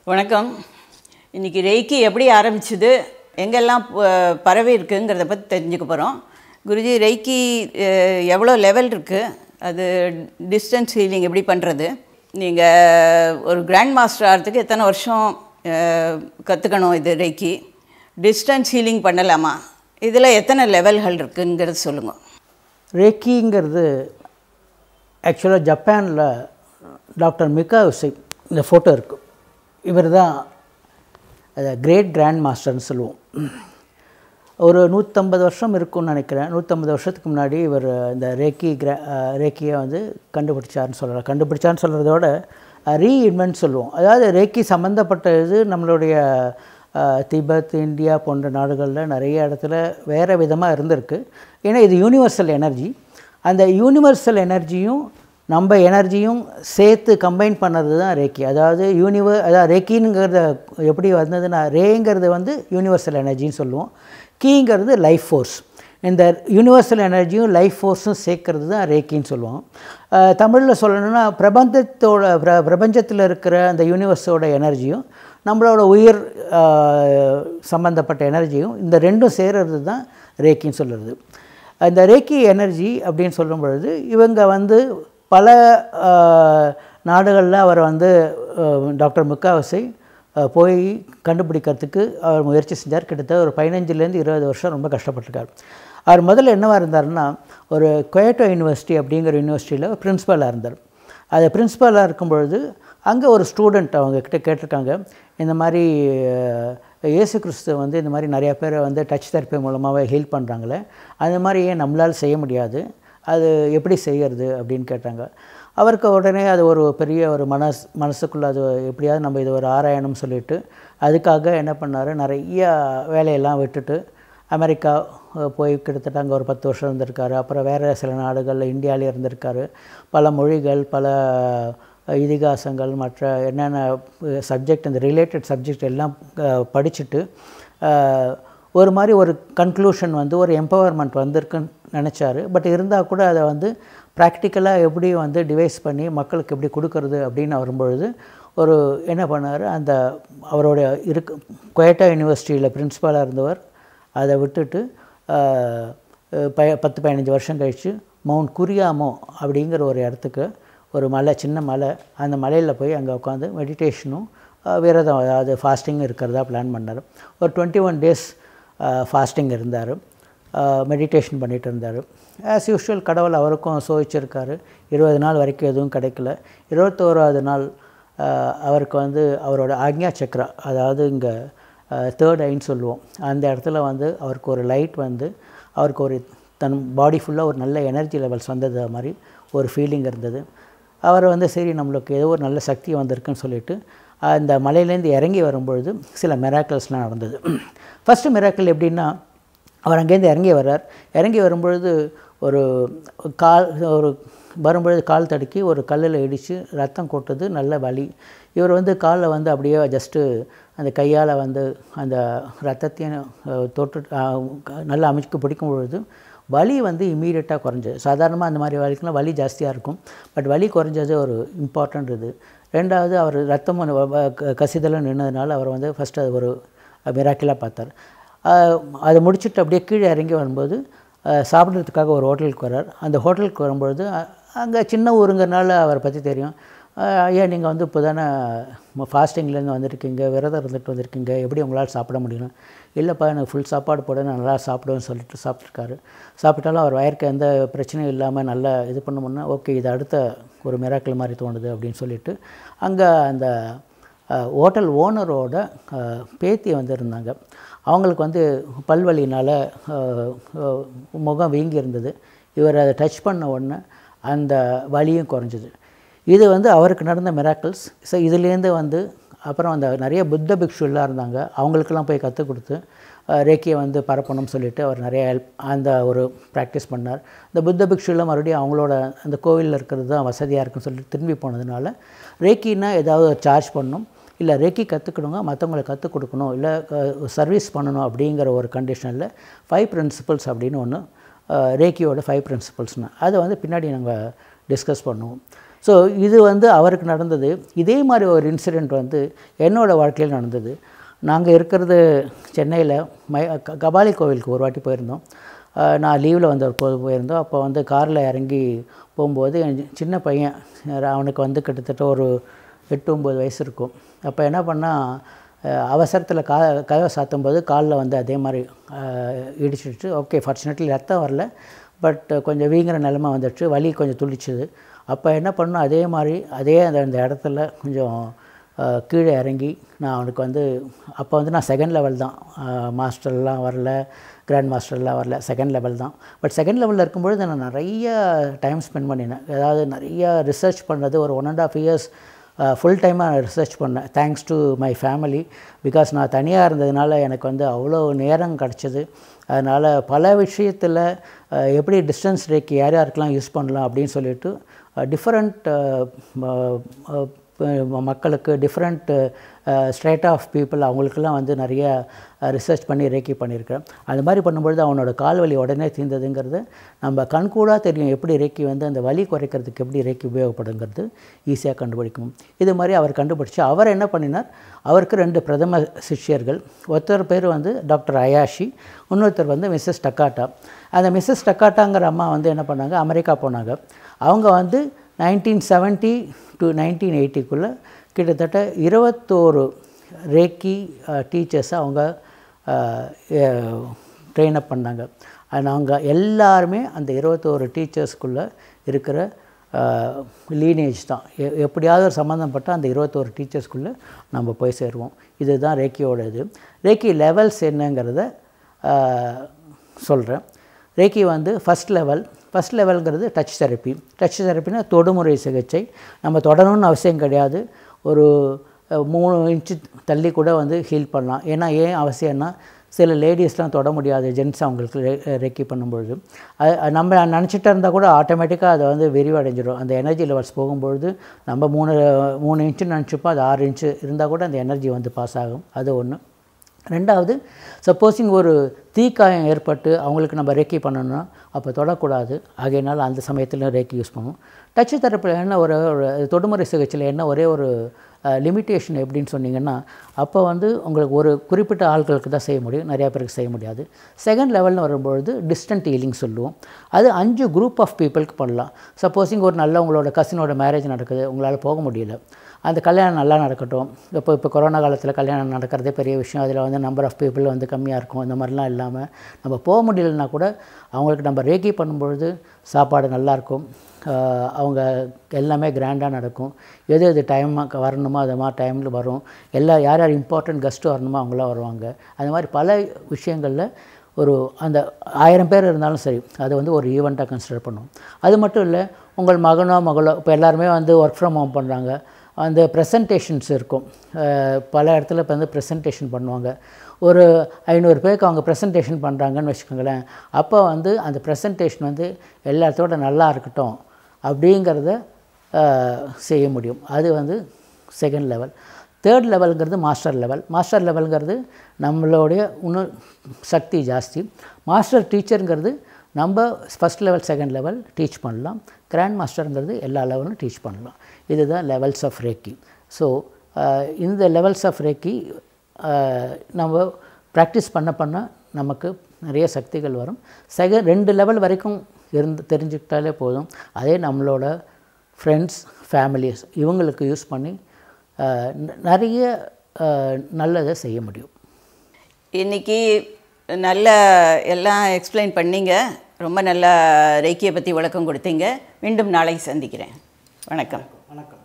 வணக்கம் இன்றைக்கி ரெய்க்கி எப்படி ஆரம்பிச்சுது எங்கெல்லாம் ப- பரவி இருக்குங்கிறத பற்றி தெரிஞ்சுக்க போகிறோம் குருஜி ரெய்க்கி அஹ், எவ்வளோ லெவல் இருக்குது அது டிஸ்டன்ஸ் ஹீலிங் எப்படி பண்ணுறது நீங்கள் ஒரு கிராண்ட் மாஸ்டர் ஆகிறதுக்கு எத்தனை வருஷம் கற்றுக்கணும் இது ரெய்க்கி டிஸ்டன்ஸ் ஹீலிங் பண்ணலாமா இதில் எத்தனை லெவல்கள் இருக்குங்கிறது சொல்லுங்கள் ரேக்கிங்கிறது ஆக்சுவலாக ஜப்பானில் டாக்டர் மிகா உசை இந்த ஃபோட்டோ இருக்குது இவர் தான் அதை கிரேட் கிராண்ட் மாஸ்டர்னு சொல்லுவோம் ஒரு நூற்றம்பது வருஷம் இருக்கும்னு நினைக்கிறேன் நூற்றம்பது வருஷத்துக்கு முன்னாடி இவர் இந்த ரேக்கி கிரா ரேக்கியை வந்து கண்டுபிடிச்சார்னு சொல்லலாம் கண்டுபிடிச்சார்னு சொல்கிறதோட ரீஇன்வென்ட் சொல்லுவோம் அதாவது ரேக்கி சம்மந்தப்பட்ட இது நம்மளுடைய அஹ், திபெத் இந்தியா போன்ற நாடுகளில் நிறைய இடத்துல வேறு விதமாக இருந்திருக்கு ஏன்னா இது யூனிவர்சல் எனர்ஜி அந்த யூனிவர்சல் எனர்ஜியும் நம்ம எனர்ஜியும் சேர்த்து கம்பைன் பண்ணது தான் ரேக்கி அதாவது யூனிவர் அதாவது ரேக்கிங்கிறத எப்படி வந்ததுன்னா ரேங்கிறது வந்து யூனிவர்சல் எனர்ஜின்னு சொல்லுவோம் கீங்கிறது லைஃப் ஃபோர்ஸ் இந்த யூனிவர்சல் எனர்ஜியும் லைஃப் ஃபோர்ஸும் சேர்க்கறது தான் ரேக்கின்னு சொல்லுவோம் தமிழில் சொல்லணும்னா பிரபஞ்சத்தோட பிர பிரபஞ்சத்தில் இருக்கிற அந்த யூனிவர்ஸோட எனர்ஜியும் நம்மளோட உயிர் அஹ், சம்பந்தப்பட்ட எனர்ஜியும் இந்த ரெண்டும் சேர்றது தான் ரேக்கின்னு சொல்கிறது இந்த ரேக்கி எனர்ஜி அப்படின்னு சொல்லும் பொழுது இவங்க வந்து பல நாடுகளில் அவர் வந்து அஹ், டாக்டர் முக்காவசை அஹ், போய் கண்டுபிடிக்கிறதுக்கு அவர் முயற்சி செஞ்சார் கிட்டத்தட்ட ஒரு பதினஞ்சுலேருந்து இருபது வருஷம் ரொம்ப கஷ்டப்பட்டிருக்கார் அவர் முதல்ல என்னவா இருந்தாருன்னா ஒரு குவேட்டோ யூனிவர்சிட்டி அப்படிங்கிற யூனிவர்சிட்டியில் பிரின்ஸிபலாக இருந்தார் அது பிரின்ஸிபலாக இருக்கும் பொழுது அங்கே ஒரு ஸ்டூடெண்ட் அவங்க கிட்ட கேட்டிருக்காங்க இந்த மாதிரி அஹ், இயேசு கிறிஸ்து வந்து இந்த மாதிரி நிறையா பேரை வந்து டச் தெரப்பி மூலமாகவே ஹீல் பண்ணுறாங்களே அந்த மாதிரி ஏன் நம்மளால் செய்ய முடியாது அது எப்படி செய்யறது அப்படின்னு கேட்டாங்க அவருக்கு உடனே அது ஒரு பெரிய ஒரு மனஸ் மனசுக்குள்ளே அது எப்படியாவது நம்ம இது ஒரு ஆராயணும்னு சொல்லிட்டு அதுக்காக என்ன பண்ணார் நிறைய வேலையெல்லாம் விட்டுட்டு அமெரிக்கா அஹ், போய் கிட்டத்தட்ட அங்கே ஒரு பத்து வருஷம் இருந்திருக்காரு அப்புறம் வேறு சில நாடுகளில் இந்தியாவிலே இருந்திருக்காரு பல மொழிகள் பல அஹ், இதிகாசங்கள் மற்ற என்னென்ன சப்ஜெக்ட் இந்த ரிலேட்டட் சப்ஜெக்ட் எல்லாம் அஹ், படிச்சுட்டு அஹ், ஒரு மாதிரி ஒரு கன்க்ளூஷன் வந்து ஒரு எம்பவர்மெண்ட் வந்திருக்குன்னு நினச்சாரு பட் இருந்தால் கூட அதை வந்து ப்ராக்டிக்கலாக எப்படி வந்து டிவைஸ் பண்ணி மக்களுக்கு எப்படி கொடுக்கறது அப்படின்னு வரும்பொழுது ஒரு என்ன பண்ணார் அந்த அவரோட இருக்கு குவேட்டா யூனிவர்சிட்டியில் பிரின்ஸிபாலாக இருந்தவர் அதை விட்டுட்டு ஆஹ், ப பத்து பதினஞ்சு வருஷம் கழித்து மவுண்ட் குரியாமோ அப்படிங்கிற ஒரு இடத்துக்கு ஒரு மலை சின்ன மலை அந்த மலையில் போய் அங்கே உட்காந்து மெடிடேஷனும் விரதம் அதாவது ஃபாஸ்டிங் இருக்கிறதா பிளான் பண்ணார் ஒரு டுவெண்ட்டி ஒன் டேஸ் ஃபாஸ்டிங் இருந்தார் மெடிடேஷன் பண்ணிட்டு இருந்தார் ஆஸ் யூஷுவல் கடவுள் அவருக்கும் சோதிச்சிருக்காரு இருபது நாள் வரைக்கும் எதுவும் கிடைக்கல இருபத்தோராவது நாள் ஆஹ், அவருக்கு வந்து அவரோட ஆக்ஞா சக்ரா அதாவது இங்கே தேர்ட் ஐன்னு சொல்லுவோம் அந்த இடத்துல வந்து அவருக்கு ஒரு லைட் வந்து அவருக்கு ஒரு தன் பாடி ஃபுல்லாக ஒரு நல்ல எனர்ஜி லெவல்ஸ் வந்தது மாதிரி ஒரு ஃபீலிங் இருந்தது அவர் வந்து சரி நம்மளுக்கு ஏதோ ஒரு நல்ல சக்தி வந்திருக்குன்னு சொல்லிட்டு அந்த மலையிலேருந்து இறங்கி வரும்பொழுது சில மிராக்கிள்ஸ்லாம் நடந்தது ஃபஸ்ட்டு மிராக்கிள் எப்படின்னா அவர் அங்கேருந்து இறங்கி வர்றார் இறங்கி வரும்பொழுது ஒரு கால் ஒரு வரும்பொழுது கால் தடுக்கி ஒரு கல்லில் இடித்து ரத்தம் கொட்டுது நல்ல வலி இவர் வந்து காலில் வந்து அப்படியே ஜஸ்ட்டு அந்த கையால் வந்து அந்த ரத்தத்தையும் அஹ், தொட்டு அஹ், நல்லா அமைச்சு பிடிக்கும் பொழுது வலி வந்து இம்மீடியட்டாக குறைஞ்சது சாதாரணமாக அந்த மாதிரி வலிக்கெலாம் வலி ஜாஸ்தியாக இருக்கும் பட் வலி குறைஞ்சது ஒரு இம்பார்ட்டண்ட் இது ரெண்டாவது அவர் ரத்தம் ஒண்ணு வ- வ- க- கசிதலும் நின்னதுனால அவர் வந்து ஃபஸ்ட்டு அது ஒரு மிராக்கிளாக பார்த்தார் ஆஹ் அதை முடிச்சுட்டு அப்படியே கீழே இறங்கி வரும்போது ஆஹ் சாப்பிட்றதுக்காக ஒரு ஹோட்டலுக்கு வர்றார் அந்த ஹோட்டலுக்கு வரும்பொழுது அங்கே சின்ன ஊருங்கிறனால அவரை பற்றி தெரியும் ஆஹ் ஐயா நீங்கள் வந்து இப்போ தானே ஃபாஸ்டிங்லேருந்து வந்திருக்கீங்க விரதம் இருந்துட்டு வந்திருக்கீங்க எப்படி உங்களால் சாப்பிட முடியும் இல்லைப்பா எனக்கு ஃபுல் சாப்பாடு போட நான் நல்லா சாப்பிடுவேன்னு சொல்லிட்டு சாப்பிட்ருக்காரு சாப்பிட்டாலும் அவர் வயருக்கு எந்த பிரச்சனையும் இல்லாமல் நல்லா இது பண்ணோம்னா ஓகே இது அடுத்த ஒரு மிராக்கிள் மாதிரி தோணுது அப்படின்னு சொல்லிட்டு அங்கே அந்த ஹோட்டல் ஓனரோட பேத்தி வந்து இருந்தாங்க அவங்களுக்கு வந்து பல்வலினால் முகம் வீங்கி இருந்தது இவர் அதை டச் பண்ண உடனே அந்த வலியும் குறைஞ்சிது இது வந்து அவருக்கு நடந்த மிராக்கிள்ஸ் ஸோ இதுலேருந்து வந்து அப்புறம் அந்த நிறைய புத்த பிக்ஷுலாம் இருந்தாங்க அவங்களுக்கெல்லாம் போய் கற்றுக் கொடுத்து அஹ், ரேக்கியை வந்து பரப்பணும்னு சொல்லிட்டு அவர் நிறைய ஹெல்ப் அந்த ஒரு ப்ராக்டிஸ் பண்ணார் இந்த புத்த பிக்ஷுலாம் மறுபடியும் அவங்களோட அந்த கோவிலில் இருக்கிறது தான் வசதியாக இருக்குன்னு சொல்லிட்டு திரும்பி போனதுனால ரேக்கின்னா ஏதாவது ஒரு சார்ஜ் பண்ணணும் இல்லை ரேக்கி கற்றுக்கணுங்க மற்றவங்களுக்கு கற்றுக் கொடுக்கணும் இல்லை சர்வீஸ் பண்ணணும் அப்படிங்கிற ஒரு கண்டிஷனில் ஃபைவ் பிரின்சிபல்ஸ் அப்படின்னு ஒன்று ரேக்கியோட ஃபைவ் பிரின்சிபல்ஸ்னு அதை வந்து பின்னாடி நாங்கள் டிஸ்கஸ் பண்ணுவோம் ஸோ இது வந்து அவருக்கு நடந்தது இதே மாதிரி ஒரு இன்சிடெண்ட் வந்து என்னோடய வாழ்க்கையில் நடந்தது நாங்கள் இருக்கிறது சென்னையில் மை க- கபாலி கோவிலுக்கு ஒரு வாட்டி போயிருந்தோம் அஹ் நான் லீவில் வந்த போது போயிருந்தோம் அப்போ வந்து காரில் இறங்கி போகும்போது என் சின்ன பையன் அவனுக்கு வந்து கிட்டத்தட்ட ஒரு எட்டு ஒம்பது வயசு இருக்கும் அப்போ என்ன பண்ணால் அவசரத்தில் கா கதவை சாத்தும் போது காலில் வந்து அதே மாதிரி அஹ், இடிச்சிடுச்சு ஓகே ஃபார்ச்சுனேட்லி ரத்தம் வரல பட் கொஞ்சம் வீங்கிற நிலமை வந்துடுச்சு வலி கொஞ்சம் துளிச்சுது அப்போ என்ன பண்ணோம் அதே மாதிரி அதே அந்த அந்த இடத்துல கொஞ்சம் அஹ், கீழே இறங்கி நான் அவனுக்கு வந்து அப்போ வந்து நான் செகண்ட் லெவல் தான் மாஸ்டர்லாம் வரல கிராண்ட் மாஸ்டர்லாம் வரல செகண்ட் லெவல் தான் பட் செகண்ட் லெவலில் இருக்கும்பொழுது நான் நிறைய டைம் ஸ்பெண்ட் பண்ணினேன் அதாவது நிறைய ரிசர்ச் பண்ணது ஒரு one and half years full டைமாக ரிசர்ச் பண்ணேன் thanks to my family because நான் தனியாக இருந்ததுனால எனக்கு வந்து அவ்வளோ நேரம் கிடச்சிது அதனால் பல விஷயத்தில் எப்படி டிஸ்டன்ஸ் ரேக்கு யார் யாருக்கெல்லாம் யூஸ் பண்ணலாம் அப்படின்னு சொல்லிட்டு டிஃப்ரெண்ட் மக்களுக்கு டிஃப்ரெண்ட் ஸ்ட்ரேட் ஆஃப் பீப்புள் அவங்களுக்கெல்லாம் வந்து நிறைய ரிசர்ச் பண்ணி ரேக்கி பண்ணியிருக்கிறேன் அது மாதிரி பண்ணும்பொழுது அவனோட கால் வலி உடனே தீர்ந்ததுங்கிறது நம்ம கண்கூடாக தெரியும் எப்படி ரேக்கி வந்து அந்த வலி குறைக்கிறதுக்கு எப்படி ரேக்கி உபயோகப்படுங்கிறது ஈஸியாக கண்டுபிடிக்கும் இது மாதிரி அவர் கண்டுபிடிச்சு அவர் என்ன பண்ணினார் அவருக்கு ரெண்டு பிரதம சிஷ்யர்கள் ஒருத்தர் பேர் வந்து டாக்டர் அயாஷி இன்னொருத்தர் வந்து மிஸ்ஸஸ் டக்காட்டா அந்த மிஸ்ஸஸ் டக்காட்டாங்கிற அம்மா வந்து என்ன பண்ணாங்க அமெரிக்கா போனாங்க அவங்க வந்து நைன்டீன் செவன்ட்டி டு நைன்டீன் எயிட்டிக்குள்ளே கிட்டத்தட்ட இருபத்தோரு ரேக்கி டீச்சர்ஸை அவங்க ட்ரெயின் அப் பண்ணாங்க நாங்கள் எல்லாருமே அந்த இருபத்தோரு டீச்சர்ஸ்குள்ளே இருக்கிற லீனேஜ் தான் எ- எப்படியாவது ஒரு சம்மந்தப்பட்ட அந்த இருபத்தோரு டீச்சர்ஸ்குள்ளே நம்ம போய் சேருவோம் இதுதான் ரேக்கியோட இது ரேக்கி லெவல்ஸ் என்னங்கிறத சொல்கிறேன் ரேக்கி வந்து ஃபஸ்ட் லெவல் ஃபஸ்ட் லெவல்ங்கிறது டச் தெரப்பி டச் தெரப்பினா தொடுமுறை சிகிச்சை நம்ம தொடணும்னு அவசியம் கிடையாது ஒரு அஹ், மூணு இன்ச்சு தள்ளி கூட வந்து ஹீல் பண்ணலாம் ஏன்னா ஏன் அவசியம்னா சில லேடிஸ்லாம் தொட முடியாது ஜென்ஸ் அவங்களுக்கு ரே- ரெக்கி பண்ணும்பொழுது அது அது நம்ம நினச்சிட்டு இருந்தால் கூட ஆட்டோமேட்டிக்காக அதை வந்து விரிவடைஞ்சிடும் அந்த எனர்ஜி லெவல்ஸ் போகும்பொழுது நம்ம மூணு மூணு இன்ச்சு நினச்சிப்போம் அது ஆறு இன்ச்சு இருந்தால் கூட அந்த எனர்ஜி வந்து பாஸ் ஆகும் அது ஒன்று ரெண்டாவது சப்போஸிங் ஒரு தீக்காயம் ஏற்பட்டு அவங்களுக்கு நம்ம ரேக்கி பண்ணணும்னா அப்போ தொடக்கூடாது ஆகையினால அந்த சமயத்தில் ரேக்கி யூஸ் பண்ணுவோம் டச்சு தெரப்பியில் என்ன ஒரு ஒரு தொடுமுறை சிகிச்சையில் என்ன ஒரே ஒரு லிமிட்டேஷன் எப்படின்னு சொன்னீங்கன்னா அப்போ வந்து உங்களுக்கு ஒரு குறிப்பிட்ட ஆட்களுக்கு தான் செய்ய முடியும் நிறையா பேருக்கு செய்ய முடியாது செகண்ட் லெவல்னு வரும்பொழுது டிஸ்டன்ட் ஹீலிங் சொல்லுவோம் அது அஞ்சு குரூப் ஆஃப் பீப்புளுக்கு பண்ணலாம் சப்போஸிங் ஒரு நல்ல உங்களோட கசினோட மேரேஜ் நடக்குது உங்களால் போக முடியல அந்த கல்யாணம் நல்லா நடக்கட்டும் இப்போ இப்போ கொரோனா காலத்தில் கல்யாணம் நடக்கிறதே பெரிய விஷயம் அதில் வந்து நம்பர் ஆஃப் பீப்புள் வந்து கம்மியாக இருக்கும் இந்த மாதிரிலாம் இல்லாமல் நம்ம போக முடியலன்னா கூட அவங்களுக்கு நம்ம ரேக்கி பண்ணும்பொழுது சாப்பாடு நல்லாயிருக்கும் அவங்க எல்லாமே கிராண்டாக நடக்கும் எது எது டைம் வரணுமோ அது மாதிரி டைமில் வரும் எல்லா யார் யார் இம்பார்ட்டன்ட் கெஸ்ட்டு வரணுமோ அவங்களாம் வருவாங்க அந்த மாதிரி பல விஷயங்களில் ஒரு அந்த ஆயிரம் பேர் இருந்தாலும் சரி அதை வந்து ஒரு ஈவெண்ட்டாக கன்சிடர் பண்ணுவோம் அது மட்டும் இல்லை உங்கள் மகனோ மகளோ இப்போ எல்லாருமே வந்து ஒர்க் ஃப்ரம் ஹோம் பண்ணுறாங்க அந்த ப்ரெசன்டேஷன்ஸ் இருக்கும் அஹ் பல இடத்துல இப்போ வந்து ப்ரெசன்டேஷன் பண்ணுவாங்க ஒரு ஐநூறு பேருக்கு அவங்க ப்ரெசன்டேஷன் பண்ணுறாங்கன்னு வச்சுக்கோங்களேன் அப்போ வந்து அந்த ப்ரெசன்டேஷன் வந்து எல்லாத்தோட நல்லா இருக்கட்டும் அப்படிங்கிறத அஹ், செய்ய முடியும் அது வந்து செகண்ட் லெவல் தேர்ட் லெவலுங்கிறது மாஸ்டர் லெவல் மாஸ்டர் லெவலுங்கிறது நம்மளுடைய இன்னும் சக்தி ஜாஸ்தி மாஸ்டர் டீச்சருங்கிறது நம்ம first level second level teach பண்ணலாம் கிராண்ட் மாஸ்டருங்கிறது எல்லா லெவலும் டீச் பண்ணலாம் இதுதான் லெவல்ஸ் ஆஃப் ரேக்கி ஸோ இந்த லெவல்ஸ் ஆஃப் ரேக்கி நம்ம ப்ராக்டிஸ் பண்ண பண்ண நமக்கு நிறைய சக்திகள் வரும் செகண்ட் ரெண்டு லெவல் வரைக்கும் இருந்து தெரிஞ்சுக்கிட்டாலே போதும் அதே நம்மளோட ஃப்ரெண்ட்ஸ் ஃபேமிலிஸ் இவங்களுக்கு யூஸ் பண்ணி அஹ், ந- நிறைய அஹ், நல்லதை செய்ய முடியும் இன்னைக்கு நல்ல எல்லாம் எக்ஸ்பிளைன் பண்ணீங்க ரொம்ப நல்லா ரேக்கியை பற்றி விளக்கம் கொடுத்தீங்க மீண்டும் நாளை சந்திக்கிறேன் வணக்கம் வணக்கம்